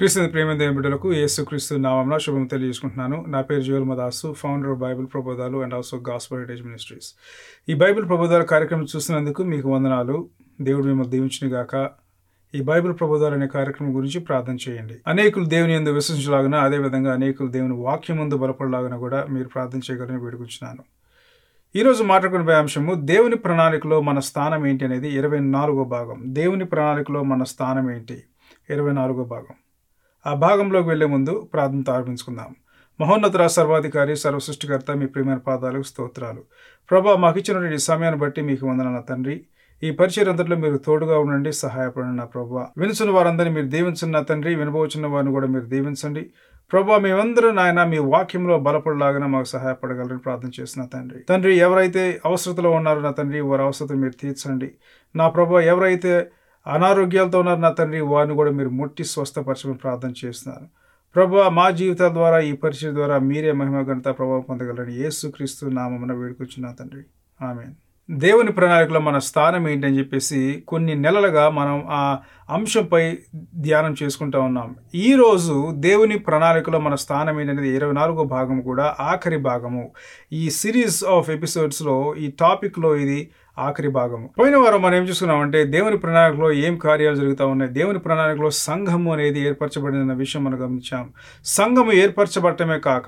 క్రీస్తు ప్రేమ దేవుని బిడ్డలకు యేసు క్రీస్తు నామంలో శుభం తెలియజేసుకుంటున్నాను నా పేరు Joel Madasu founder of Bible ప్రబోధాలు and also gospel heritage ministries ఈ బైబిల్ ప్రబోధాల కార్యక్రమం చూసినందుకు మీకు వందనాలు దేవుడు మిమ్మల్ని దీవించిన గాక ఈ బైబిల్ ప్రబోధాలు అనే కార్యక్రమం గురించి ప్రార్థన చేయండి అనేకులు దేవుని ఎందు విశ్వసించలాగిన అదేవిధంగా అనేకులు దేవుని వాక్యం ముందు బలపడలాగిన కూడా మీరు ప్రార్థన చేయగలని వేడుకుంటున్నాను ఈరోజు మాట్లాడుకునే అంశము దేవుని ప్రణాళికలో మన స్థానం ఏంటి అనేది ఇరవై నాలుగో భాగం దేవుని ప్రణాళికలో మన స్థానం ఏంటి ఇరవై నాలుగో భాగం ఆ భాగంలోకి వెళ్లే ముందు ప్రార్థనతో ఆరంభించుకుందాం మహోన్నతుల సర్వాధికారి సర్వసృష్టికర్త మీ ప్రియమైన పాదాలకు స్తోత్రాలు ప్రభా మాకు ఇచ్చిన ఈ సమయాన్ని బట్టి మీకు వందనాల తండ్రి ఈ పరిచయం అంతట్లో మీరు తోడుగా ఉండండి సహాయపడండి నా ప్రభా వినుచున్న వారందరినీ మీరు దీవించండి నా తండ్రి వినబోచున్న వారిని కూడా మీరు దీవించండి ప్రభా మేమందరూ నాయన మీ వాక్యంలో బలపడలాగా మాకు సహాయపడగలరని ప్రార్థన చేసిన తండ్రి తండ్రి ఎవరైతే అవసరతలో ఉన్నారో నా తండ్రి వారి అవసరత మీరు తీర్చండి నా ప్రభా ఎవరైతే అనారోగ్యాలతో ఉన్నారు నా తండ్రి వారిని కూడా మీరు ముట్టి స్వస్థపరచమని ప్రార్థన చేస్తున్నారు ప్రభా మా జీవితాల ద్వారా ఈ పరిచయం ద్వారా మీరే మహిమ గణత ప్రభావం పొందగలరని యేసుక్రీస్తు నామమున వేడుకొచ్చున్నా తండ్రి ఆమె దేవుని ప్రణాళికలో మన స్థానం ఏంటని చెప్పేసి కొన్ని నెలలుగా మనం ఆ అంశంపై ధ్యానం చేసుకుంటా ఉన్నాం ఈరోజు దేవుని ప్రణాళికలో మన స్థానం ఏంటనేది ఇరవై నాలుగో భాగం కూడా ఆఖరి భాగము ఈ సిరీస్ ఆఫ్ ఎపిసోడ్స్లో ఈ టాపిక్లో ఇది ఆఖరి భాగము పోయిన వారం మనం ఏం చూసుకున్నామంటే దేవుని ప్రణాళికలో ఏం కార్యాలు జరుగుతూ ఉన్నాయి దేవుని ప్రణాళికలో సంఘము అనేది ఏర్పరచబడిన విషయం మనం గమనించాం సంఘము ఏర్పరచబడటమే కాక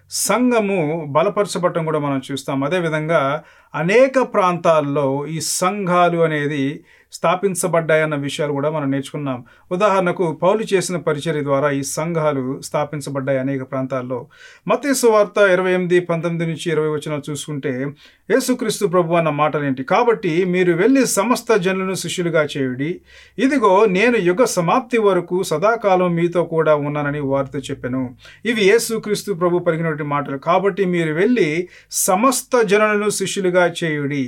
సంఘము బలపరచబడటం కూడా మనం చూస్తాం అదేవిధంగా అనేక ప్రాంతాల్లో ఈ సంఘాలు అనేది స్థాపించబడ్డాయన్న విషయాలు కూడా మనం నేర్చుకున్నాం ఉదాహరణకు పౌలు చేసిన పరిచర్య ద్వారా ఈ సంఘాలు స్థాపించబడ్డాయి అనేక ప్రాంతాల్లో మతేసు వార్త ఇరవై ఎనిమిది పంతొమ్మిది నుంచి ఇరవై వచ్చిన చూసుకుంటే యేసుక్రీస్తు ప్రభు అన్న మాటలేంటి కాబట్టి మీరు వెళ్ళి సమస్త జనులను శిష్యులుగా చేయుడి ఇదిగో నేను యుగ సమాప్తి వరకు సదాకాలం మీతో కూడా ఉన్నానని వారితో చెప్పాను ఇవి యేసుక్రీస్తు ప్రభు పలికినటువంటి మాటలు కాబట్టి మీరు వెళ్ళి సమస్త జనులను శిష్యులుగా చేయుడి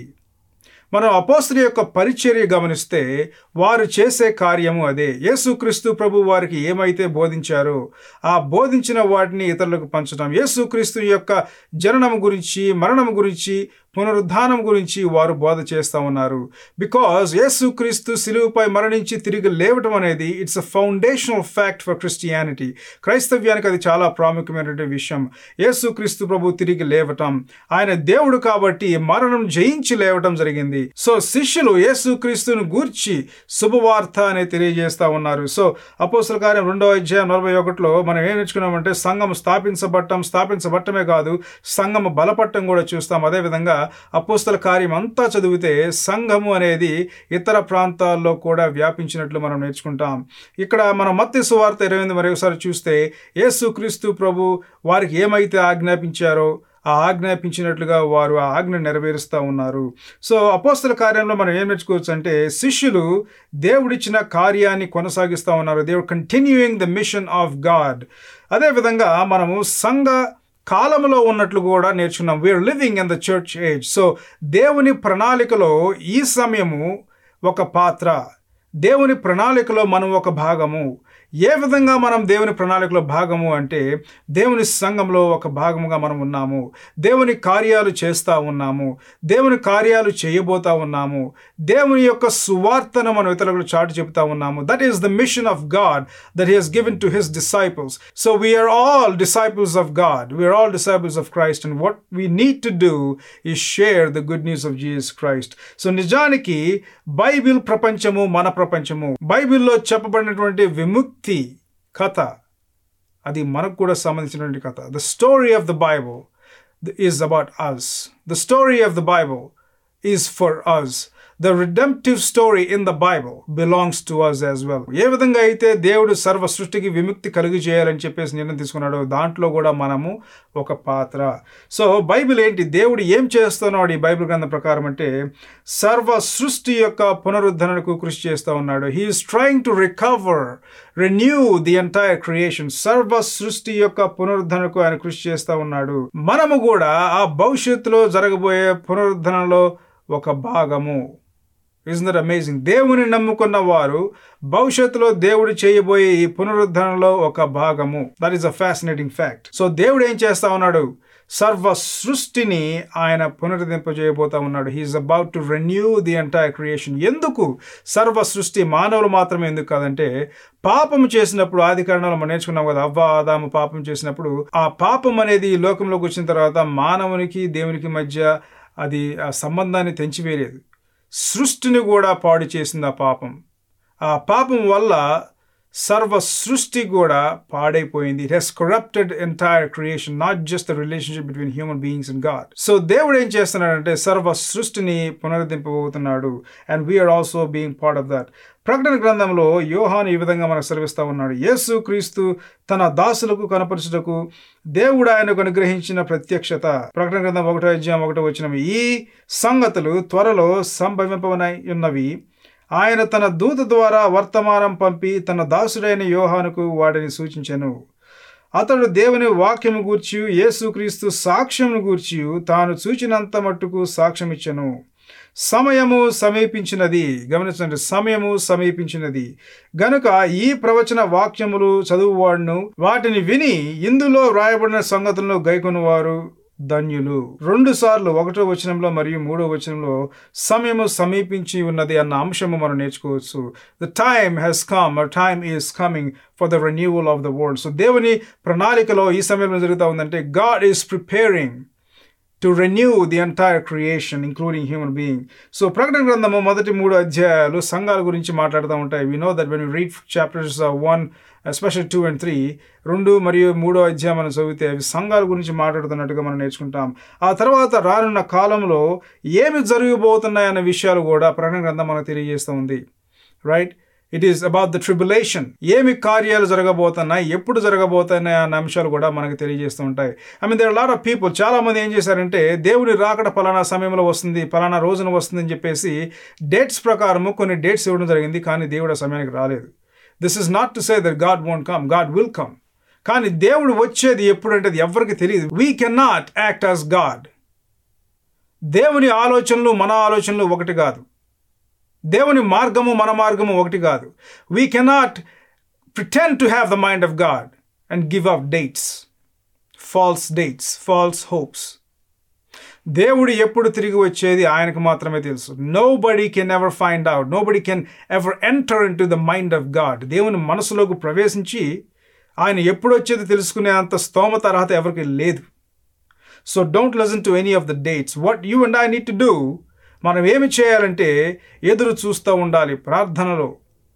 మనం అపోస్తుల యొక్క పరిచర్య గమనిస్తే వారు చేసే కార్యము అదే యేసుక్రీస్తు ప్రభు వారికి ఏమైతే బోధించారో ఆ బోధించిన వాటిని ఇతరులకు పంచడం యేసుక్రీస్తు యొక్క జననం గురించి మరణం గురించి పునరుద్ధానం గురించి వారు బోధ చేస్తూ ఉన్నారు బికాజ్ యేసుక్రీస్తు సిలువుపై మరణించి తిరిగి లేవటం అనేది it's a foundational fact for Christianity క్రైస్తవ్యానికి అది చాలా ప్రాముఖ్యమైనటువంటి విషయం యేసుక్రీస్తు ప్రభు తిరిగి లేవటం ఆయన దేవుడు కాబట్టి మరణం జయించి లేవటం జరిగింది సో శిష్యులు యేసుక్రీస్తును గూర్చి శుభవార్త అనేది తెలియజేస్తా ఉన్నారు సో అపోసల కార్యం రెండో అధ్యాయం నలభై ఒకటిలో మనం ఏం నేర్చుకున్నామంటే సంఘం స్థాపించబట్టం స్థాపించబట్టమే కాదు సంఘం బలపట్టం కూడా చూస్తాం అదేవిధంగా అపోస్తల కార్యం అంతా చదివితే సంఘము అనేది ఇతర ప్రాంతాల్లో కూడా వ్యాపించినట్లు మనం నేర్చుకుంటాం ఇక్కడ మనం మత్తి సువార్త ఇరవై ఎనిమిది మరొకసారి చూస్తే యేసుక్రీస్తు ప్రభు వారికి ఏమైతే ఆజ్ఞాపించారో ఆ ఆజ్ఞాపించినట్లుగా వారు ఆ ఆజ్ఞ నెరవేరుస్తూ ఉన్నారు సో అపోస్తల కార్యంలో మనం ఏం నేర్చుకోవచ్చు అంటే శిష్యులు దేవుడిచ్చిన కార్యాన్ని కొనసాగిస్తూ ఉన్నారు దేవుడు continuing the mission of God అదేవిధంగా మనము సంఘ కాలంలో ఉన్నట్లు కూడా నేర్చుకున్నాం we are living in the church age so దేవుని ప్రణాళికలో ఈ సమయము ఒక పాత్ర దేవుని ప్రణాళికలో మనం ఒక భాగము ఏ విధంగా మనం దేవుని ప్రణాళికలో భాగము అంటే దేవుని సంఘంలో ఒక భాగముగా మనం ఉన్నాము దేవుని కార్యాలు చేస్తూ ఉన్నాము దేవుని కార్యాలు చేయబోతా ఉన్నాము దేవుని యొక్క సువార్తను మనం ఇతరులకు చాటు చెబుతా ఉన్నాము that is the mission of God that he has given to his disciples so we are all disciples of God we are all disciples of Christ and what we need to do ఈ share the good news of Jesus Christ so నిజానికి Bible ప్రపంచము మన ప్రపంచము బైబిల్లో చెప్పబడినటువంటి విముక్తి కథ అది మనకు కూడా సంబంధించినటువంటి కథ the story of the Bible is about us the story of the Bible is for us the redemptive story in the Bible belongs to us as well ఏ విధంగా అయితే దేవుడు సర్వ సృష్టికి విముక్తి కలిగి చేయాలని చెప్పేసి నిర్ణయం తీసుకున్నాడో దాంట్లో కూడా మనము ఒక పాత్ర సో బైబిల్ ఏంటి దేవుడు ఏం చేస్తున్నాడు ఈ బైబిల్ గ్రంథం ప్రకారం అంటే సర్వ సృష్టి యొక్క పునరుద్ధరణకు కృషి చేస్తూ ఉన్నాడు he is trying to recover renew the entire creation సర్వ సృష్టి యొక్క పునరుద్ధరణకు ఆయన కృషి చేస్తూ ఉన్నాడు మనము కూడా ఆ భవిష్యత్తులో జరగబోయే పునరుద్ధరణలో ఒక భాగము ఇస్ దట్ అమేజింగ్ దేవుని నమ్ముకున్న వారు భవిష్యత్తులో దేవుడు చేయబోయే ఈ పునరుద్ధరణలో ఒక భాగము that is a fascinating fact so దేవుడు ఏం చేస్తా ఉన్నాడు సర్వ సృష్టిని ఆయన పునరుద్ధరింపజేయబోతా ఉన్నాడు he is about to renew the entire creation ఎందుకు సర్వ సృష్టి మానవులు మాత్రమే ఎందుకు కాదంటే పాపం చేసినప్పుడు ఆది కారణంలో మనం నేర్చుకున్నాం కదా అవ్వ ఆదాము పాపం చేసినప్పుడు ఆ పాపం అనేది ఈ లోకంలోకి వచ్చిన తర్వాత మానవునికి దేవునికి మధ్య అది ఆ సంబంధాన్ని తెంచివేయలేదు సృష్టిని కూడా పాడు చేసింది ఆ పాపం ఆ పాపం వల్ల సర్వ సృష్టి కూడా పాడైపోయింది it has corrupted entire creation not just the relationship between human beings and God so దేవుడు ఏం చేస్తున్నాడంటే సర్వ సృష్టిని పునరుద్ధరింపబోతున్నాడు and we are also being part of that ప్రకటన గ్రంథంలో యోహాను ఈ విధంగా మనకు సెలవిస్తా ఉన్నాడు యేసు క్రీస్తు తన దాసులకు కనపరచుటకు దేవుడు ఆయనకు అనుగ్రహించిన ప్రత్యక్షత ప్రకటన గ్రంథం ఒకటో అధ్యాయం ఒకటో వచ్చినవి ఈ సంగతులు త్వరలో సంభవింపనై ఉన్నవి ఆయన తన దూత ద్వారా వర్తమానం పంపి తన దాసుడైన యోహానుకు వాటిని సూచించెను అతడు దేవుని వాక్యము గూర్చి యేసుక్రీస్తు సాక్ష్యమును గూర్చి తాను చూచినంత మట్టుకు సాక్ష్యం ఇచ్చెను సమయము సమీపించినది గమనించండి సమయము సమీపించినది గనుక ఈ ప్రవచన వాక్యములు చదువువాడును వాటిని విని ఇందులో వ్రాయబడిన సంగతులను గైకొనువారు ధన్యులు రెండు సార్లు ఒకటో వచనంలో మరియు మూడో వచనంలో సమయము సమీపించి ఉన్నది అన్న అంశము మనం నేర్చుకోవచ్చు the time has come a time is coming for the renewal of the world so దేవుని ప్రణాళికలో ఈ సమయంలో జరుగుతూ ఉందంటే God is preparing to renew the entire creation including human being so ప్రకటన గ్రంథము మొదటి మూడు అధ్యాయాలు సంఘాల గురించి మాట్లాడుతూ ఉంటాయి we know that when you read chapters one especial two and three రెండు మరియు మూడో అధ్యాయం మనం చదివితే అవి సంఘాల గురించి మాట్లాడుతున్నట్టుగా మనం నేర్చుకుంటాం ఆ తర్వాత రానున్న కాలంలో ఏమి జరగబోతున్నాయన్న విషయాలు కూడా ప్రకటన గ్రంథం మనకు తెలియజేస్తూ ఉంది right it is about the tribulation ఏమి కార్యాలు జరగబోతున్నాయి ఎప్పుడు జరగబోతున్నాయి అన్న అంశాలు కూడా మనకు తెలియజేస్తూ ఉంటాయి I mean there lot of people చాలా మంది ఏం చేశారంటే దేవుని రాకడ పలానా సమయంలో వస్తుంది పలానా రోజున వస్తుంది అని చెప్పేసి డేట్స్ ప్రకారము కొన్ని డేట్స్ ఇవ్వడం జరిగింది కానీ దేవుడు ఆ సమయానికి రాలేదు this is not to say that God won't come God will come కానీ దేవుడు వచ్చేది ఎప్పుడంటే అది ఎవరికి తెలియదు we can not act as God దేవుని ఆలోచనలు మన ఆలోచనలు ఒకటి కాదు దేవుని మార్గము మన మార్గము ఒకటి కాదు we cannot pretend to have the mind of God and give up dates false dates false hopes దేవుడు ఎప్పుడు తిరిగి వచ్చేది ఆయనకు మాత్రమే తెలుసు nobody can ever find out nobody can ever enter into the mind of God దేవుని మనసులోకి ప్రవేశించి ఆయన ఎప్పుడు వచ్చేది తెలుసుకునే అంత స్తోమత అర్హత ఎవరికి లేదు so don't listen to any of the dates what you and I need to do మనం ఏమి చేయాలంటే ఎదురు చూస్తూ ఉండాలి ప్రార్థనలో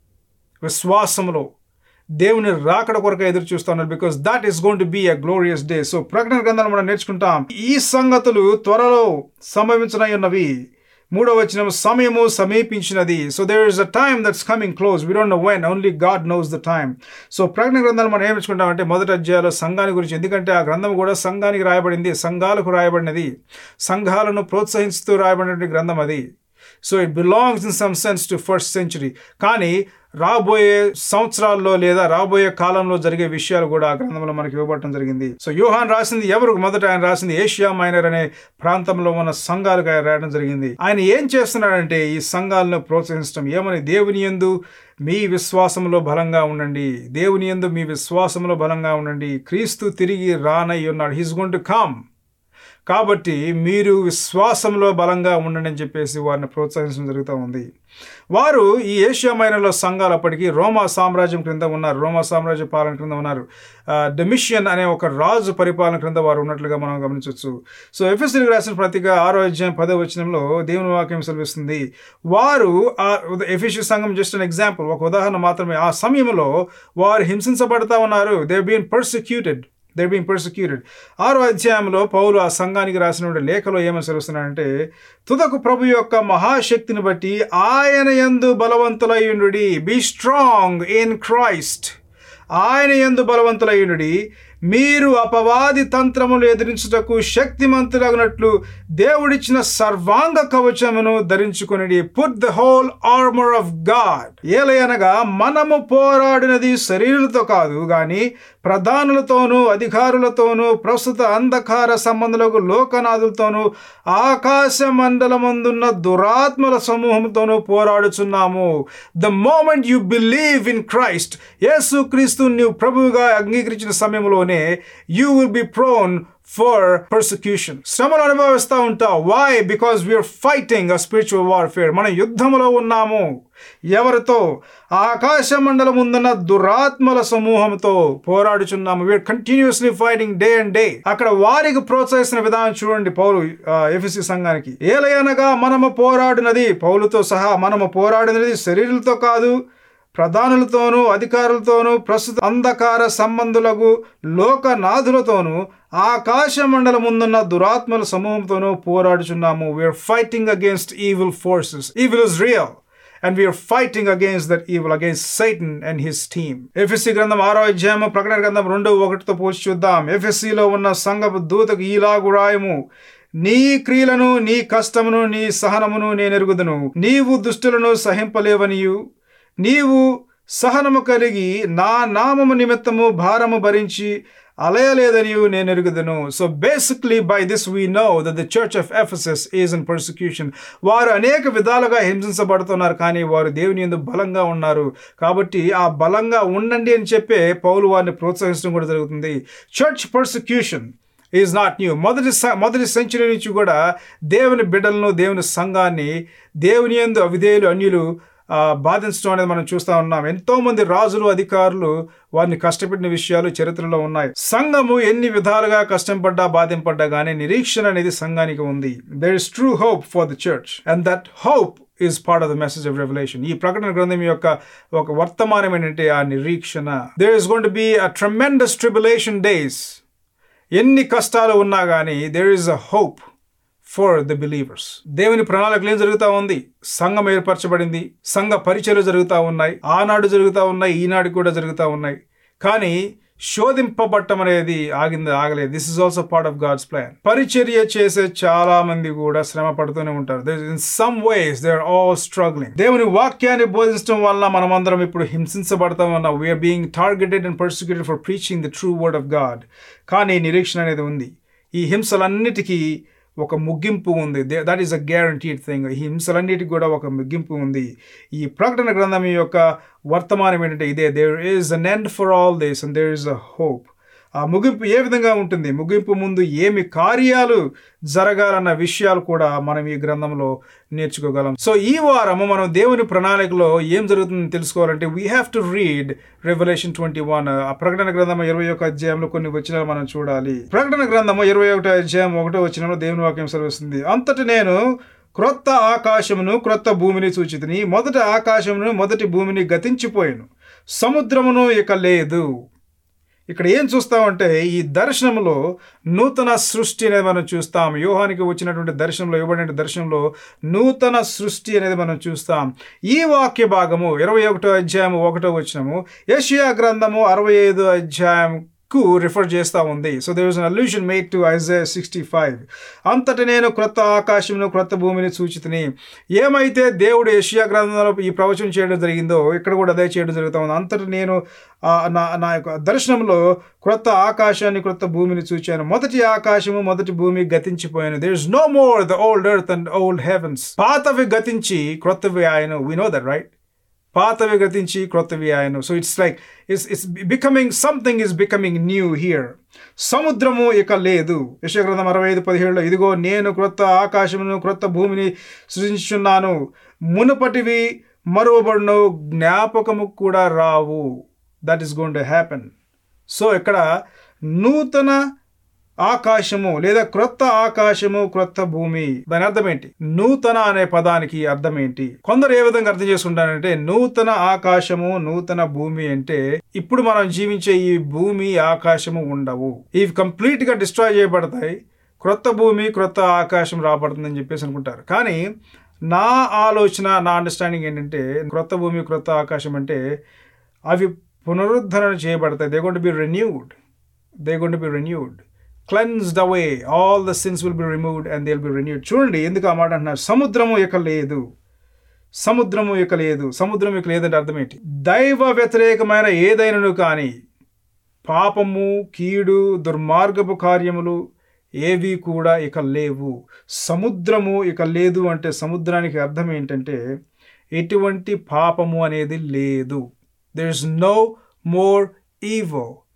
విశ్వాసంలో దేవుని రాకడ కొరకు ఎదురు చూస్తూ ఉన్నారు because that is gonna to be a glorious day so ప్రకటన గ్రంథాలు మనం నేర్చుకుంటాం ఈ సంగతులు త్వరలో సంభవించనై ఉన్నవి మూడో వచ్చిన సమయము సమీపించినది so there is a time that's coming close we don't know when only God knows the time so ప్రకటన గ్రంథాలు మనం ఏం నేర్చుకుంటామంటే మొదటి అధ్యాయంలో సంఘాన్ని గురించి ఎందుకంటే ఆ గ్రంథం కూడా సంఘానికి రాయబడింది సంఘాలకు రాయబడినది సంఘాలను ప్రోత్సహిస్తూ రాయబడినటువంటి గ్రంథం అది so it belongs in some sense to first century కానీ రాబోయే సంవత్సరాల్లో లేదా రాబోయే కాలంలో జరిగే విషయాలు కూడా ఆ గ్రంథంలో మనకి ఇవ్వబడటం జరిగింది సో యోహాన్ రాసింది ఎవరు మొదట ఆయన రాసింది ఏషియా మైనర్ అనే ప్రాంతంలో ఉన్న సంఘాలకు ఆయన రాయడం జరిగింది ఆయన ఏం చేస్తున్నాడంటే ఈ సంఘాలను ప్రోత్సహించడం ఏమని దేవుని ఎందు మీ విశ్వాసంలో బలంగా ఉండండి దేవుని ఎందు మీ విశ్వాసంలో బలంగా ఉండండి క్రీస్తు తిరిగి రానై ఉన్నాడు హీస్ గోన్ టు కమ్ కాబట్టి మీరు విశ్వాసంలో బలంగా ఉండండి అని చెప్పేసి వారిని ప్రోత్సహించడం జరుగుతూ ఉంది వారు ఈ ఏషియా మైనర్లో సంఘాలు అప్పటికి రోమా సామ్రాజ్యం క్రింద ఉన్నారు రోమా సామ్రాజ్య పాలన క్రింద ఉన్నారు డెమిషియన్ అనే ఒక రాజు పరిపాలన క్రింద వారు ఉన్నట్లుగా మనం గమనించవచ్చు సో ఎఫ్ఎస్సీకి రాసిన ప్రతిక ఆరో అధ్యాయం పదో వచనంలో దేవుని వాక్యం సెలవిస్తుంది వారు ఆ ఎఫిషియల్ సంఘం జస్ట్ అన్ ఎగ్జాంపుల్ ఒక ఉదాహరణ మాత్రమే ఆ సమయంలో వారు హింసించబడతా ఉన్నారు they been persecuted they're being persecuted ఆరో అధ్యాయంలో పౌలు ఆ సంఘానికి రాసిన లేఖలో ఏమని సెలవుస్తున్నాడంటే తుదకు ప్రభు యొక్క మహాశక్తిని బట్టి ఆయన ఎందు బలవంతులయ్యుండు బీ స్ట్రాంగ్ ఇన్ క్రైస్ట్ ఆయన ఎందు బలవంతులయ్యుండు మీరు అపవాది తంత్రములు ఎదిరించుటకు శక్తిమంతులగినట్లు దేవుడిచ్చిన సర్వాంగ కవచమును ధరించుకుని put the whole armour of God ఏలయనగా మనము పోరాడినది శరీరులతో కాదు గాని ప్రధానులతోనూ అధికారులతోనూ ప్రస్తుత అంధకార సంబంధులకు లోకనాథులతోనూ ఆకాశ మండలమందున్న దురాత్మల సమూహంతోనూ పోరాడుచున్నాము the moment you believe in Christ యేసు క్రీస్తు నీవు ప్రభువుగా అంగీకరించిన సమయంలోనే you will be prone for persecution శ్రమలు అనుభవిస్తూ ఉంటాం why because we are fighting a spiritual warfare మనం యుద్ధంలో ఉన్నాము ఎవరితో ఆకాశ మండలం ఉందన్న దురాత్మల సమూహంతో పోరాడుచున్నాము we are continuously fighting day and day అక్కడ వారికి ప్రోత్సహిస్తున్న విధానం చూడండి పౌలు ఎఫ్ఎస్సి సంఘానికి ఏలయనగా మనము పోరాడినది పౌలుతో సహా మనము పోరాడినది శరీరులతో కాదు ప్రధానులతోనూ అధికారులతోనూ ప్రస్తుత అంధకార సంబంధులకు లోకనాథులతోనూ ఆకాశ మండలం ముందున్న దురాత్మల సమూహంతోనూ పోరాడుచున్నాము we are fighting against evil forces evil is real and we are fighting against that evil against Satan and his team ఎఫ్ఎస్సి గ్రంథం ఆరో అధ్యాయము ప్రకటన గ్రంథం రెండు ఒకటితో పోల్చి చూద్దాం ఎఫ్ఎస్సిలో ఉన్న సంఘపు దూతకు ఈలాగు రాయము నీ క్రియలను నీ కష్టమును నీ సహనమును నేను ఎరుగుదును నీవు దుష్టులను సహింపలేవనియు నీవు సహనము కలిగి నా నామము నిమిత్తము భారము భరించి అలయలేదని నేను ఎరుగుదను so basically by this we know that the church of Ephesus is in persecution వారు అనేక విధాలుగా హింసించబడుతున్నారు కానీ వారు దేవుని ఎందు బలంగా ఉన్నారు కాబట్టి ఆ బలంగా ఉండండి అని చెప్పే పౌలు వారిని ప్రోత్సహించడం కూడా జరుగుతుంది church persecution is not new మొదటి మొదటి సెంచరీ నుంచి కూడా దేవుని బిడ్డలను దేవుని సంఘాన్ని దేవుని ఎందు అవిధేయులు అన్యులు బాధించడం అనేది మనం చూస్తూ ఉన్నాం ఎంతో మంది రాజులు అధికారులు వారిని కష్టపెట్టిన విషయాలు చరిత్రలో ఉన్నాయి సంఘము ఎన్ని విధాలుగా కష్టపడ్డా బాధింపడ్డా కానీ నిరీక్షణ అనేది సంఘానికి ఉంది there is true hope for the church and that hope is part of the message of Revelation ఈ ప్రకటన గ్రంథం యొక్క ఒక వర్తమానం ఏంటంటే ఆ నిరీక్షణ there is gonna to be a tremendous tribulation days ఎన్ని కష్టాలు ఉన్నా కానీ there is a hope for the believers దేవుని ప్రణాళికలు ఏం జరుగుతూ ఉంది సంఘం ఏర్పరచబడింది సంఘ పరిచయలు జరుగుతూ ఉన్నాయి ఆనాడు జరుగుతూ ఉన్నాయి ఈనాడు కూడా జరుగుతూ ఉన్నాయి కానీ శోధింపబట్టం అనేది ఆగింది ఆగలేదు this is also part of God's plan పరిచర్య చేసే చాలా మంది కూడా శ్రమ పడుతూనే ఉంటారు in some ways they are all struggling దేవుని వాక్యాన్ని బోధించడం వల్ల మనమందరం ఇప్పుడు హింసించబడతాం అన్న we are being targeted and persecuted for preaching the true word of God కానీ నిరీక్షణ అనేది ఉంది ఈ హింసలన్నిటికీ ఒక ముగింపు ఉంది that is a guaranteed thing ఈ హింసలన్నిటికి కూడా ఒక ముగింపు ఉంది ఈ ప్రకటన గ్రంథం యొక్క వర్తమానం ఏంటంటే ఇదే there is an end for all this and there is a hope ఆ ముగింపు ఏ విధంగా ఉంటుంది ముగింపు ముందు ఏమి కార్యాలు జరగాలన్న విషయాలు కూడా మనం ఈ గ్రంథంలో నేర్చుకోగలం సో ఈ వారము మనం దేవుని ప్రణాళికలో ఏం జరుగుతుందని తెలుసుకోవాలంటే we have to read Revelation twenty one ఆ ప్రకటన గ్రంథం ఇరవై ఒక అధ్యాయంలో కొన్ని వచ్చినాలు మనం చూడాలి ప్రకటన గ్రంథము ఇరవై ఒకటో అధ్యాయం ఒకటో వచ్చినంలో దేవుని వాక్యం సెలవిస్తుంది అంతటి నేను క్రొత్త ఆకాశమును క్రొత్త భూమిని సూచితిని మొదటి ఆకాశమును మొదటి భూమిని గతించిపోయాను సముద్రమును ఇక లేదు ఇక్కడ ఏం చూస్తామంటే ఈ దర్శనంలో నూతన సృష్టి అనేది మనం చూస్తాం యోహానికి వచ్చినటువంటి దర్శనంలో ఇవ్వబడిన దర్శనంలో నూతన సృష్టి అనేది మనం చూస్తాం ఈ వాక్య భాగము ఇరవై ఒకటో అధ్యాయం ఒకటో వచ్చినము ఏషియా గ్రంథము అరవై ఐదో అధ్యాయం కు రిఫర్ చేస్తూ ఉంది so there is an allusion made to Isaiah sixty five అంతటి నేను క్రొత్త ఆకాశంలో క్రొత్త భూమిని సూచితని ఏమైతే దేవుడు ఏషియా గ్రంథంలో ఈ ప్రవచనం చేయడం జరిగిందో ఇక్కడ కూడా అదే చేయడం జరుగుతూ ఉంది అంతటి నేను నా నా యొక్క దర్శనంలో క్రొత్త ఆకాశాన్ని క్రొత్త భూమిని చూచాను మొదటి ఆకాశము మొదటి భూమి గతించిపోయాను there is no more the old earth and old heavens పాతవి గతించి క్రొత్తవి ఆయన వి నో దట్ రైట్ పాతవి గతించి క్రొత్తవి ఆయన so it's like it's it's becoming something is becoming new here సముద్రము ఇక లేదు యశగ్రంథం అరవై ఐదు పదిహేడులో ఇదిగో నేను క్రొత్త ఆకాశమును క్రొత్త భూమిని సృజించున్నాను మునుపటివి మరువబడును జ్ఞాపకము కూడా రావు that is gonna gonna happen so ఇక్కడ నూతన ఆకాశము లేదా క్రొత్త ఆకాశము క్రొత్త భూమి దాని అర్థం ఏంటి నూతన అనే పదానికి అర్థం ఏంటి కొందరు ఏ విధంగా అర్థం చేసుకుంటారంటే నూతన ఆకాశము నూతన భూమి అంటే ఇప్పుడు మనం జీవించే ఈ భూమి ఆకాశము ఉండవు ఇవి కంప్లీట్ గా డిస్ట్రాయ్ చేయబడతాయి క్రొత్త భూమి క్రొత్త ఆకాశం రాబడుతుందని చెప్పేసి అనుకుంటారు కానీ నా ఆలోచన నా అండర్స్టాండింగ్ ఏంటంటే క్రొత్త భూమి క్రొత్త ఆకాశం అంటే అవి పునరుద్ధరణ చేయబడతాయి they gonna be renewed they gonna be renewed cleansed away all the sins will be removed and they will be renewed చూడండి ఎందుకు ఆ మాట అంటున్నారు సముద్రము ఇక లేదు సముద్రము ఇక లేదు సముద్రం ఇక లేదంటే అర్థం ఏంటి దైవ వ్యతిరేకమైన ఏదైనను కానీ పాపము కీడు దుర్మార్గపు కార్యములు ఏవి కూడా ఇక లేవు సముద్రము ఇక లేదు అంటే సముద్రానికి అర్థం ఏంటంటే ఎటువంటి పాపము అనేది లేదు there is no more evil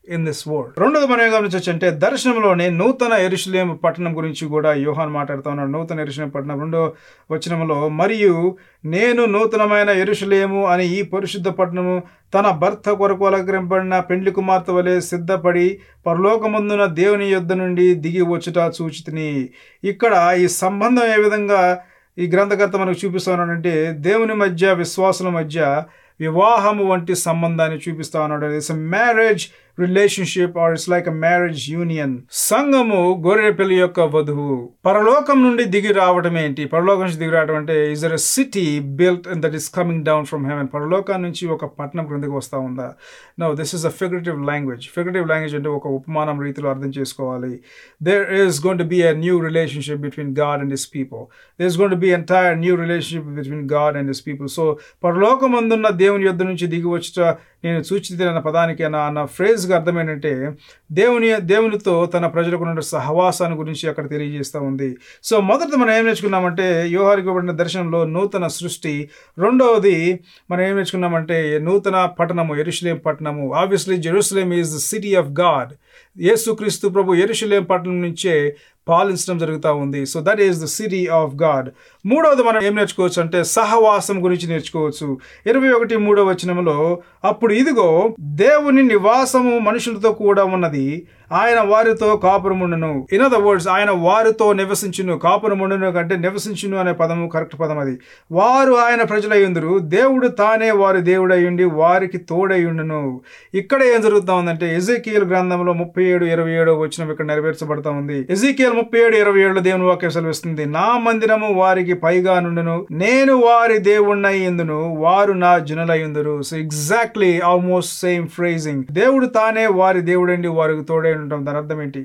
in this world రెండోది మనం ఏం గమనించవచ్చు అంటే దర్శనంలోనే నూతన ఎరుషులేం పట్టణం గురించి కూడా యోహాన్ మాట్లాడుతూ ఉన్నాడు నూతన ఎరుషులేం పట్టణం రెండో వచనంలో మరియు నేను నూతనమైన ఎరుషులేము అని ఈ పరిశుద్ధ పట్టణము తన భర్త కొరకు అలంకరింపబడిన పెండ్లి కుమార్తె వలె సిద్ధపడి పరలోకమందున దేవుని యొద్ద నుండి దిగి వచ్చుట సూచితిని ఇక్కడ ఈ సంబంధం ఏ విధంగా ఈ గ్రంథకర్త మనకు చూపిస్తున్నాడంటే దేవుని మధ్య విశ్వాసుల మధ్య వివాహము వంటి సంబంధాన్ని చూపిస్తా ఉన్నాడు it's marriage relationship or it's like a marriage union సంఘము గొర్రె పెళ్లి యొక్క వధువు పరలోకం నుండి దిగి రావడం ఏంటి పరలోకం నుంచి దిగి రావడం అంటే is there city built and that is coming down from heaven పరలోకం నుంచి ఒక పట్టణం క్రిందకి వస్తా ఉందా no this is a figurative language figurative language అంటే ఒక ఉపమానం రీతిలో అర్థం చేసుకోవాలి there is gonna to be a new relationship between God and his people there is gonna to be entire new relationship between God and his people so పరలోకమందున్న దేవుని యొద్ద నుంచి దిగి వచ్చుట నేను సూచిత అన్న పదానికి అన్న అన్న ఫ్రేజ్గా అర్థం ఏంటంటే దేవుని దేవునితో తన ప్రజలకు ఉన్న సహవాసాన్ని గురించి అక్కడ తెలియజేస్తూ ఉంది సో మొదట మనం ఏం నేర్చుకున్నామంటే యోహారికి ఇవ్వబడిన దర్శనంలో నూతన సృష్టి రెండవది మనం ఏం నేర్చుకున్నామంటే నూతన పట్టణము ఎరుషులేం పట్టణము obviously Jerusalem is the city of God యేసుక్రీస్తు ప్రభు ఎరుషులేం పట్టణం నుంచే పాలించడం జరుగుతూ ఉంది so that is the city of God మూడవది మనం ఏం నేర్చుకోవచ్చు అంటే సహవాసం గురించి నేర్చుకోవచ్చు ఇరవై ఒకటి మూడవ వచనంలో అప్పుడు ఇదిగో దేవుని నివాసము మనుషులతో కూడా ఉన్నది ఆయన వారితో కాపురముండును ఇన్ అదర్ వర్డ్స్ ఆయన వారితో నివసించును కాపురముండును కంటే నివసించును అనే పదము కరెక్ట్ పదం అది వారు ఆయన ప్రజలయ్యుందరు దేవుడు తానే వారి దేవుడయ్యుండి వారికి తోడయ్యుండును ఇక్కడ ఏం జరుగుతా ఉందంటే ఎజేకియల్ గ్రంథంలో ముప్పై ఏడు ఇరవై ఏడు వచ్చిన ఇక్కడ నెరవేర్చబడతా ఉంది ఎజేకియల్ ముప్పై ఏడు ఇరవై ఏడులో దేవుని వాక్యం సెలవిస్తుంది నా మందిరము వారికి పైగా నుండును నేను వారి దేవుణ్ణై ఎందును వారు నా జనులయ్యుందరు so exactly almost same phrasing దేవుడు తానే వారి దేవుడండి వారికి తోడై ఉంటాం దాని అర్థం ఏంటి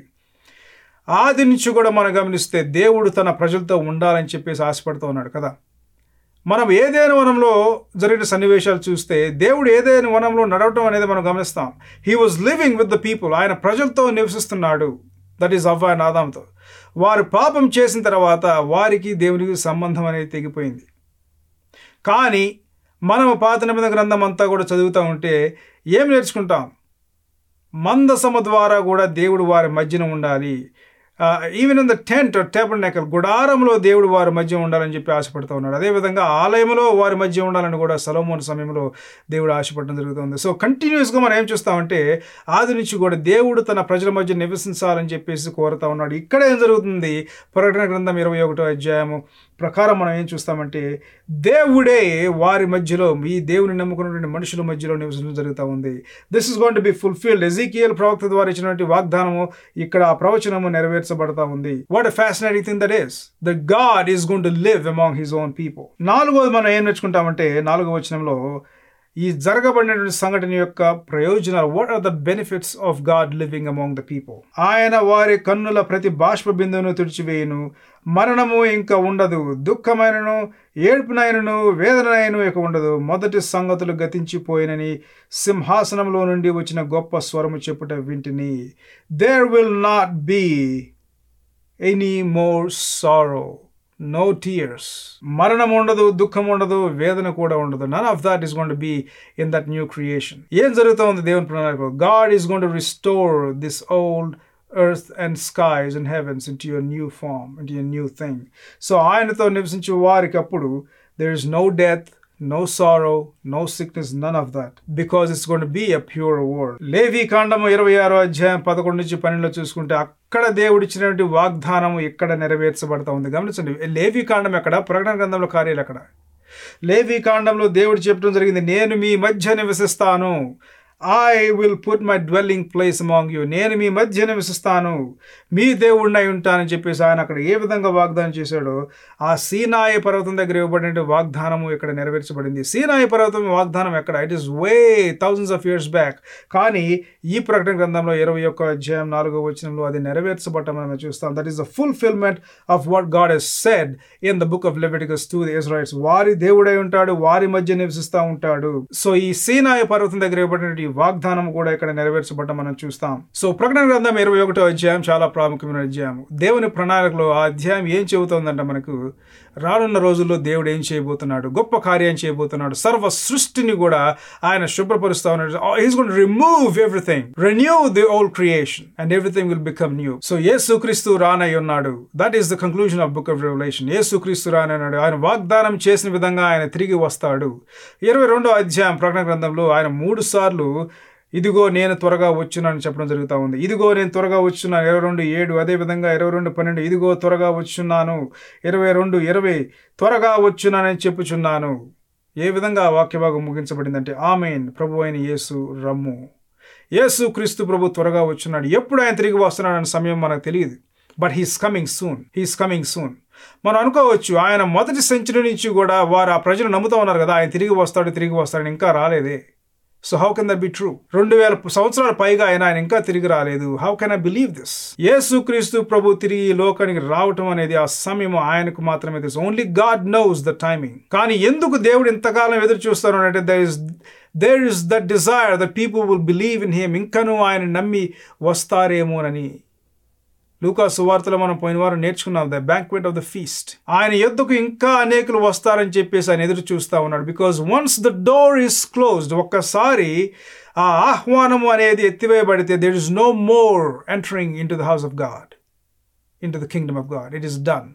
ఆది నుంచి కూడా మనం గమనిస్తే దేవుడు తన ప్రజలతో ఉండాలని చెప్పేసి ఆశపడుతూ ఉన్నాడు కదా మనం ఏదైనా వనంలో జరిగిన సన్నివేశాలు చూస్తే దేవుడు ఏదైనా వనంలో నడవటం అనేది మనం గమనిస్తాం he was living with the people ఆయన ప్రజలతో నివసిస్తున్నాడు దట్ ఈస్ అవ్వ అండ్ ఆదాంతో వారు పాపం చేసిన తర్వాత వారికి దేవునికి సంబంధం అనేది తెగిపోయింది కానీ మనం పాత నిబంధన గ్రంథం అంతా కూడా చదువుతూ ఉంటే ఏం నేర్చుకుంటాం మందసమ ద్వారా కూడా దేవుడు వారి మధ్యన ఉండాలి even in the tent tabernacle గుడారంలో దేవుడు వారి మధ్య ఉండాలని చెప్పి ఆశపడుతూ ఉన్నాడు అదేవిధంగా ఆలయంలో వారి మధ్య ఉండాలని కూడా సలోమోన్ సమయంలో దేవుడు ఆశపడడం జరుగుతుంది సో కంటిన్యూస్గా మనం ఏం చూస్తామంటే ఆది నుంచి కూడా దేవుడు తన ప్రజల మధ్య నివసించాలని చెప్పేసి కోరుతా ఉన్నాడు ఇక్కడ ఏం జరుగుతుంది ప్రకటన గ్రంథం ఇరవై ఒకటో అధ్యాయము ప్రకారం మనం ఏం చూస్తామంటే దేవుడే వారి మధ్యలో ఈ దేవుని నమ్ముకున్నటువంటి మనుషుల మధ్యలో నివసించడం జరుగుతూ ఉంది this is gonna to be fulfilled Ezekiel ప్రవక్త ద్వారా ఇచ్చినటువంటి వాగ్దానము ఇక్కడ ఆ ప్రవచనము నెరవేర్చబడతా ఉంది what fascinating thing that is the God is gonna to live among his own people నాలుగోది మనం ఏం నేర్చుకుంటామంటే నాలుగో వచనంలో ఈ జరగబడినటువంటి సంఘటన యొక్క ప్రయోజనాలు what are the benefits of God living among the people ఆయన వారి కన్నుల ప్రతి బాష్ప బిందువును తుడిచివేయును మరణము ఇంకా ఉండదు దుఃఖమైనను ఏడుపునైనను వేదనైనను ఇక ఉండదు మొదటి సంగతులు గతించిపోయినని సింహాసనంలో నుండి వచ్చిన గొప్ప స్వరము చెప్పుట వింటిని there will not be any more sorrow no tears మరణం ఉండదు దుఃఖం ఉండదు వేదన కూడా ఉండదు none of that is gonna to be in that new creation ఏం జరుగుతూ ఉంది దేవుని ప్రణాళిక God is gonna to restore this old earth and skies and heavens into your new form in your new thing so ఆయనతో నివసించే వారికి అప్పుడు there is no death no sorrow, no sickness, none of that. Because it's going to be a pure world. లేవి కాండము ఇరవై ఆరో అధ్యాయం పదకొండు నుంచి పన్నెండులో చూసుకుంటే అక్కడ దేవుడు ఇచ్చినటువంటి వాగ్దానం ఇక్కడ నెరవేర్చబడతా ఉంది గమనించండి లేవి కాండం ఎక్కడ ప్రకటన గ్రంథంలో కార్యాలు ఎక్కడ లేవి కాండంలో దేవుడు చెప్పడం జరిగింది నేను మీ మధ్య నివసిస్తాను I will put my dwelling place among you నేను మీ మధ్య నివసిస్తాను మీ దేవుడినై ఉంటానని చెప్పేసి ఆయన అక్కడ ఏ విధంగా వాగ్దానం చేశాడో ఆ సీనాయ పర్వతం దగ్గర ఇవ్వబడిన వాగ్దానము ఇక్కడ నెరవేర్చబడింది సీనాయ పర్వతం వాగ్దానం ఎక్కడ it is way thousands of years back కానీ ఈ ప్రకటన గ్రంథంలో ఇరవై ఒక్క అధ్యాయం నాలుగో వచనంలో అది నెరవేర్చబడటం మనం చూస్తాం that is the fulfilment of what God has said in the book of Leviticus to the Israelites వారి దేవుడై ఉంటాడు వారి మధ్య నివసిస్తూ ఉంటాడు సో ఈ సీనాయ పర్వతం దగ్గర ఇవ్వబడిన వాగ్దానం కూడా ఇక్కడ నెరవేర్చబడ్డ మనం చూస్తాం సో ప్రకటన గ్రంథం ఇరవై ఒకటో అధ్యాయం చాలా ప్రాముఖ్యమైన అధ్యాయం దేవుని ప్రణాళికలో ఆ అధ్యాయం ఏం చెబుతోందంటే మనకు రానున్న రోజుల్లో దేవుడు ఏం చేయబోతున్నాడు గొప్ప కార్యం చేయబోతున్నాడు సర్వ సృష్టిని కూడా ఆయన శుభ్రపరుస్తా ఉన్నాడు is gone remove everything renew the old creation and everything will become new so యేసు క్రీస్తు రానై ఉన్నాడు that is the conclusion of book of revolution యేసు క్రీస్తు రానన్నాడు ఆయన వాగ్దానం చేసిన విధంగా ఆయన తిరిగి వస్తాడు ఇరవై రెండో అధ్యాయం ప్రకటన గ్రంథంలో ఆయన మూడు సార్లు ఇదిగో నేను త్వరగా వచ్చున్నాను చెప్పడం జరుగుతూ ఉంది ఇదిగో నేను త్వరగా వచ్చున్నాను ఇరవై రెండు ఏడు అదేవిధంగా ఇరవై రెండు పన్నెండు ఇదిగో త్వరగా వచ్చున్నాను ఇరవై రెండు ఇరవై త్వరగా వచ్చున్నానని చెప్పుచున్నాను ఏ విధంగా ఆ వాక్యభాగం ముగించబడిందంటే ఆమెన్ ప్రభు అయిన యేసు రమ్ము యేసు క్రీస్తు ప్రభు త్వరగా వచ్చున్నాడు ఎప్పుడు ఆయన తిరిగి వస్తున్నాడనే సమయం మనకు తెలియదు but he's coming soon he's coming soon మనం అనుకోవచ్చు ఆయన మొదటి సెంచరీ నుంచి కూడా వారు ఆ ప్రజలు నమ్ముతూ ఉన్నారు కదా ఆయన తిరిగి వస్తాడు తిరిగి వస్తాడు ఇంకా రాలేదే so how can that be true రెండు వేల సంవత్సరాల పైగా ఆయన ఆయన ఇంకా తిరిగి రాలేదు how can I believe this యేసు క్రీస్తు ప్రభు తిరిగి ఈ లోకానికి రావటం అనేది ఆ సమయం ఆయనకు మాత్రమే తెలుసు only God knows the timing కానీ ఎందుకు దేవుడు ఇంతకాలం ఎదురు చూస్తారు అంటే there is there is that desire that people will believe in him ఇంకనూ ఆయన నమ్మి వస్తారేమోనని లూకా సువార్తలో మనం పోయిన వారం నేర్చుకున్నాం the banquet of the feast ఆయన ఎద్దుకు ఇంకా అనేకులు వస్తారని చెప్పేసి ఆయన ఎదురు చూస్తూ ఉన్నాడు because once the door is closed ఒక్కసారి ఆ ఆహ్వానము అనేది ఎత్తివేయబడితే there is no more entering into the house of God into the kingdom of God it is done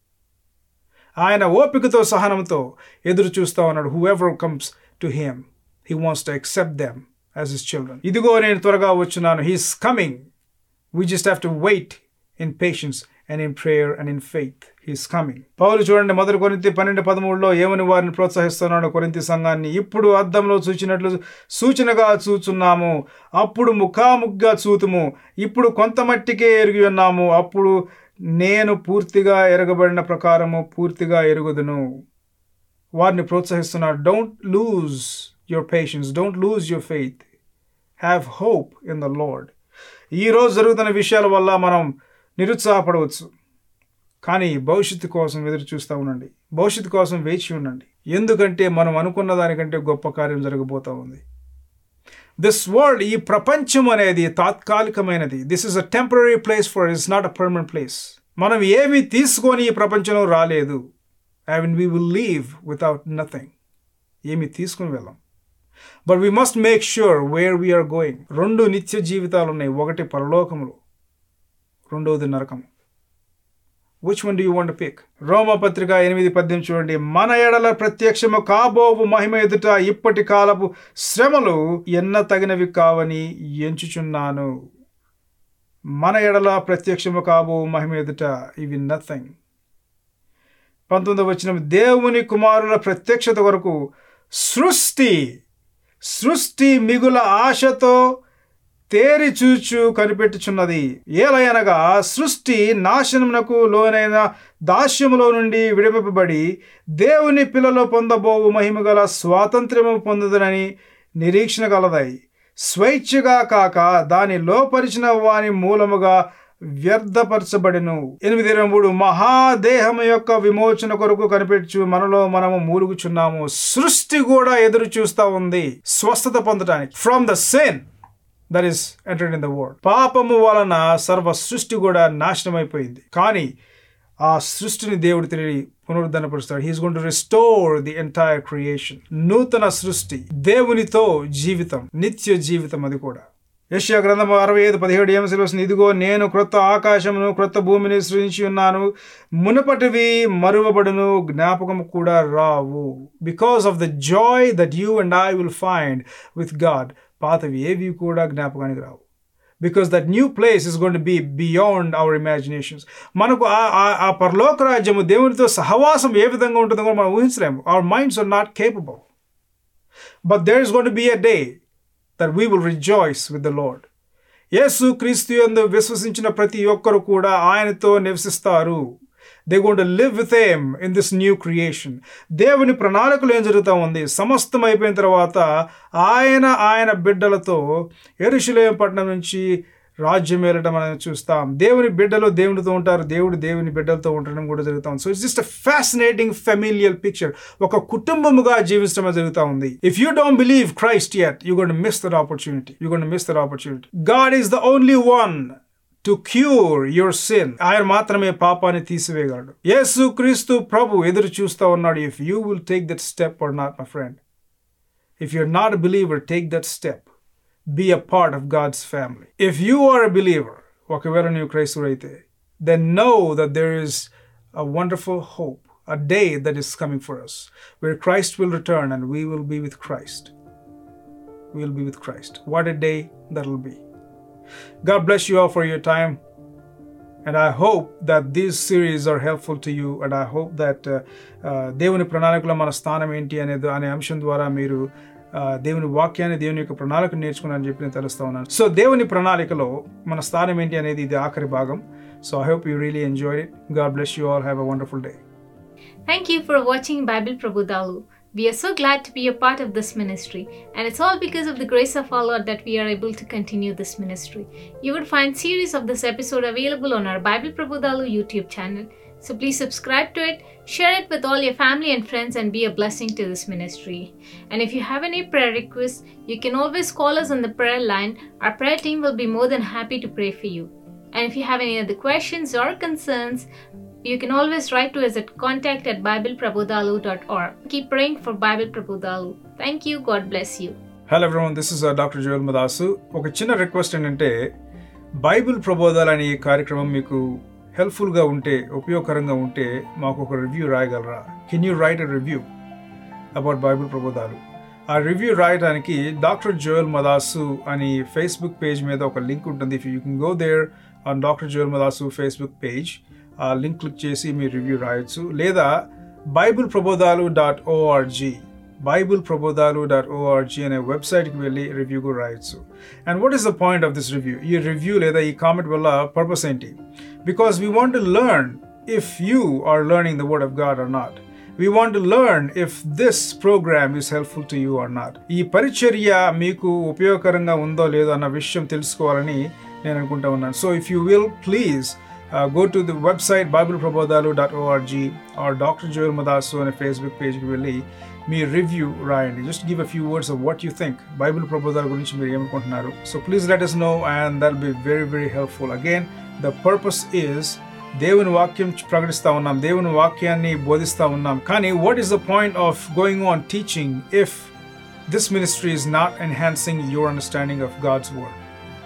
ఆయన ఓపికతో సహనంతో ఎదురు చూస్తూ ఉన్నాడు whoever comes to him he wants to accept them as his children ఇదిగో నేను త్వరగా వచ్చున్నాను he's coming we just have to wait in patience and in prayer and in faith he's coming పౌలు చూడండి మొదటి కొరింతి పన్నెండు పదమూడులో ఏమని వారిని ప్రోత్సహిస్తున్నాడు కొరింతి సంఘాన్ని ఇప్పుడు అద్దంలో చూచినట్లు సూచనగా చూచున్నాము అప్పుడు ముఖాముగ్గా చూతుము ఇప్పుడు కొంత మట్టికే ఎరిగి ఉన్నాము అప్పుడు నేను పూర్తిగా ఎరగబడిన ప్రకారము పూర్తిగా ఎరుగుదును వారిని ప్రోత్సహిస్తున్నాడు don't lose your patience don't lose your faith have hope in the lord ఈరోజు జరుగుతున్న విషయాల వల్ల మనం నిరుత్సాహపడవచ్చు కానీ భవిష్యత్తు కోసం ఎదురు చూస్తూ ఉండండి భవిష్యత్తు కోసం వేచి ఉండండి ఎందుకంటే మనం అనుకున్న దానికంటే గొప్ప కార్యం జరగబోతూ ఉంది దిస్ వరల్డ్ ఈ ప్రపంచం అనేది తాత్కాలికమైనది this is a temporary place for it's not a permanent place మనం ఏమి తీసుకొని ఈ ప్రపంచంలో రాలేదు I mean we will leave without nothing ఏమి తీసుకుని వెళ్ళాం but we must make sure where we're going రెండు నిత్య జీవితాలు ఉన్నాయి ఒకటి పరలోకములు రెండవది నరకం which one do you want pick రోమ పత్రిక ఎనిమిది పద్యం చూడండి మన ఎడల ప్రత్యక్షము కాబోవు మహిమ ఎదుట ఇప్పటి కాలపు శ్రమలు ఎన్న తగినవి కావని ఎంచుచున్నాను మన ఎడల ప్రత్యక్షము కాబోవు మహిమ ఎదుట ఇవి నథింగ్ పంతొమ్మిది వచ్చిన దేవుని కుమారుల ప్రత్యక్షత వరకు సృష్టి సృష్టి మిగుల ఆశతో తేరి చూచు కనిపెట్టుచున్నది ఏలయనగా సృష్టి నాశనమునకు లోనైన దాస్యములో నుండి విడిపింపబడి దేవుని పిల్లలు పొందబోవు మహిమగల స్వాతంత్ర్యము పొందుదనని నిరీక్షణ కలదాయి స్వేచ్ఛగా కాక దాని లోపరిచిన వాని మూలముగా వ్యర్థపరచబడిను ఎనిమిది ఇరవై మూడు మహాదేహము యొక్క విమోచన కొరకు కనిపెట్టు మనలో మనము మూలుగుచున్నాము సృష్టి కూడా ఎదురు చూస్తా ఉంది స్వస్థత పొందడానికి from the sin that is entered in the world పాపము వలన సర్వ సృష్టి కూడా నాశనం అయిపోయింది కానీ ఆ సృష్టిని దేవుడు తిరిగి పునరుద్ధరణపరుస్తాడు he's gone to restore the entire creation నూతన సృష్టి దేవునితో జీవితం నిత్య జీవితం అది కూడా యశ్యా గ్రంథం అరవై ఐదు పదిహేడు ఏం సెలవుస్తుంది ఇదిగో నేను క్రొత్త ఆకాశమును క్రొత్త భూమిని సృజించి ఉన్నాను మునుపటివి మరువబడును జ్ఞాపకము కూడా రావు because of the joy that you and I will find with God పాతవి ఏవి కూడా జ్ఞాపకానికి రావు because that new place is gonna to be beyond our imaginations మనకు ఆ పరలోక రాజ్యము దేవునితో సహవాసం ఏ విధంగా ఉంటుందో కూడా మనం ఊహించలేము our minds are not capable but there is gonna to be a day that we will rejoice with the lord యేసు క్రీస్తు యందు విశ్వసించిన ప్రతి ఒక్కరు కూడా ఆయనతో నివసిస్తారు they gone to live with them in this new creation దేవుని ప్రణాళికలు ఏం జరుగుతూ ఉంది సమస్తం అయిపోయిన తర్వాత ఆయన ఆయన బిడ్డలతో ఎరుషులేం పట్టణం నుంచి రాజ్యం ఏలటం మనం చూస్తాం దేవుని బిడ్డలో దేవునితో ఉంటారు దేవుడు దేవుని బిడ్డలతో ఉండడం కూడా జరుగుతాం so it's just a fascinating familial picture ఒక కుటుంబముగా జీవించడం జరుగుతూ ఉంది if you don't believe Christ yet you gone miss that opportunity you gone miss that opportunity God is the only one to cure your sin ఆయన మాత్రమే పాపాన్ని తీసివేయగలడు యేసు క్రీస్తు ప్రభు ఎదురు చూస్తూ ఉన్నాడు if you will take that step or not my friend if you're not a believer take that step be a part of God's family if you are a believer ఒకవేళ నీవు క్రైస్తుడు అయితే then know that there is a wonderful hope a day that is coming for us where Christ will return and we will be with Christ we will be with Christ. What a day that will be. God bless you all for your time. And I hope that these series are helpful to you. And I hope that uh, uh, దేవుని ప్రణాళికలో మన స్థానం ఏంటి అనేది అనే అంశం ద్వారా మీరు uh, దేవుని వాక్యాన్ని దేవుని యొక్క ప్రణాళిక నేర్చుకున్నారని చెప్పి నేను తెలుస్తా ఉన్నాను సో దేవుని ప్రణాళికలో మన స్థానం ఏంటి అనేది ఇది ఆఖరి భాగం so I hope you really enjoy it God bless you all have a wonderful day Thank you for watching Bible Prabhudalu. We are so glad to be a part of this ministry, and it's all because of the grace of our Lord that we are able to continue this ministry. You would find series of this episode available on our Bible Prabhudalu YouTube channel. So please subscribe to it, share it with all your family and friends, and be a blessing to this ministry. And if you have any prayer requests, you can always call us on the prayer line. Our prayer team will be more than happy to pray for you. And if you have any other questions or concerns, you can always write to us at contact at bibleprabodhalu.org. Keep praying for Bible Prabodhalu. Thank you. God bless you. Hello everyone this is doctor Joel Madasu ఒక చిన్న request ఏంటంటే Bible ప్రబోధాలు అనే ఈ కార్యక్రమం మీకు హెల్ప్ఫుల్గా ఉంటే ఉపయోగకరంగా ఉంటే మాకు ఒక రివ్యూ రాయగలరా can you write a review about Bible ప్రబోధాలు ఆ రివ్యూ రాయడానికి డాక్టర్ జోయల్ మదాసు అని ఫేస్బుక్ పేజ్ మీద ఒక లింక్ ఉంటుంది if you can go there on doctor Joel Madasu Facebook page ఆ లింక్ క్లిక్ చేసి మీ రివ్యూ రాయొచ్చు లేదా Bible Prabodhalu dot ORG Bible Prabodhalu dot ORG అనే వెబ్సైట్కి వెళ్ళి రివ్యూ కూడా రాయొచ్చు and what is the point of this review ఈ రివ్యూ లేదా ఈ కామెంట్ వల్ల పర్పస్ ఏంటి because we want to learn if you are learning the word of God or not we want to learn if this program is helpful to you or not ఈ పరిచర్య మీకు ఉపయోగకరంగా ఉందో లేదో అన్న విషయం తెలుసుకోవాలని నేను అనుకుంటా ఉన్నాను so if you will please go to the website Bible Prabodhalu dot ORG or doctor Joel Madasu అనే ఫేస్బుక్ పేజ్కి వెళ్ళి మీ రివ్యూ రాయండి just give a few words of what you think Bible ప్రబోధాల గురించి మీరు ఏమనుకుంటున్నారు so please let us know and that be very very helpful again the purpose is దేవుని వాక్యం ప్రకటిస్తూ ఉన్నాం దేవుని వాక్యాన్ని బోధిస్తూ ఉన్నాం కానీ what is the point of going on teaching if this ministry is not enhancing your understanding of God's word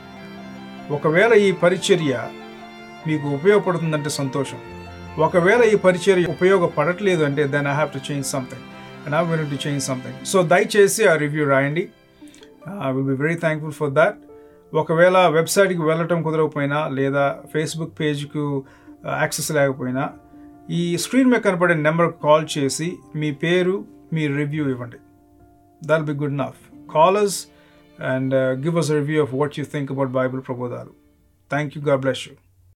ఒకవేళ ఈ పరిచర్య మీకు ఉపయోగపడుతుందంటే సంతోషం ఒకవేళ ఈ పరిచర్య ఉపయోగపడట్లేదు అంటే then I have to change something and I will to change something so దయచేసి ఆ రివ్యూ రాయండి I will be very thankful for that ఒకవేళ వెబ్సైట్కి వెళ్ళటం కుదరకపోయినా లేదా ఫేస్బుక్ పేజ్కు యాక్సెస్ లేకపోయినా ఈ స్క్రీన్ మీద కనపడే నెంబర్కి కాల్ చేసి మీ పేరు మీ రివ్యూ ఇవ్వండి that'll be good nuff callers and give us review of what you think about Bible Prabodhalu thank you God bless you